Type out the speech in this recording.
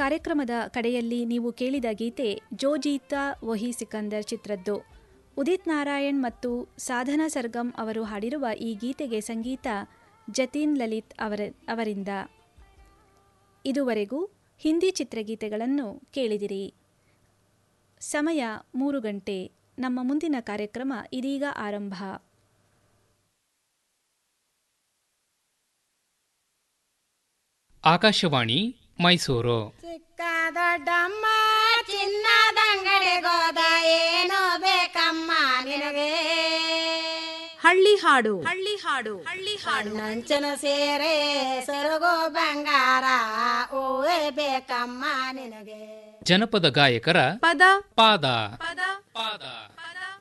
ಕಾರ್ಯಕ್ರಮದ ಕಡೆಯಲ್ಲಿ ನೀವು ಕೇಳಿದ ಗೀತೆ ಜೋಜೀತಾ ವಹಿ ಸಿಕಂದರ್ ಚಿತ್ರದ್ದು ಉದಿತ್ ನಾರಾಯಣ್ ಮತ್ತು ಸಾಧನಾ ಸರ್ಗಮ್ ಅವರು ಹಾಡಿರುವ ಈ ಗೀತೆಗೆ ಸಂಗೀತ ಜತೀನ್ ಲಲಿತ್ ಅವರ ಅವರಿಂದ ಇದುವರೆಗೂ ಹಿಂದಿ ಚಿತ್ರಗೀತೆಗಳನ್ನು ಕೇಳಿದಿರಿ ಸಮಯ ಮೂರು ಗಂಟೆ ನಮ್ಮ ಮುಂದಿನ ಕಾರ್ಯಕ್ರಮ ಇದೀಗ ಆರಂಭ ಆಕಾಶವಾಣಿ ಮೈಸೂರು ಚಿಕ್ಕ ದೊಡ್ಡಮ್ಮ ಚಿನ್ನದಂಗಡಿಗೋದ ಏನೋ ಬೇಕಮ್ಮ ನಿನಗೆ ಹಳ್ಳಿ ಹಾಡು ಹಳ್ಳಿ ಹಾಡು ಹಳ್ಳಿ ಹಾಡು ನಂಚನ ಸೇರೆ ಸೊರಗೋ ಬಂಗಾರ ಹೂವೇ ಬೇಕಮ್ಮ ನಿನಗೆ ಜನಪದ ಗಾಯಕರ ಪದ ಪಾದ ಪದ ಪಾದ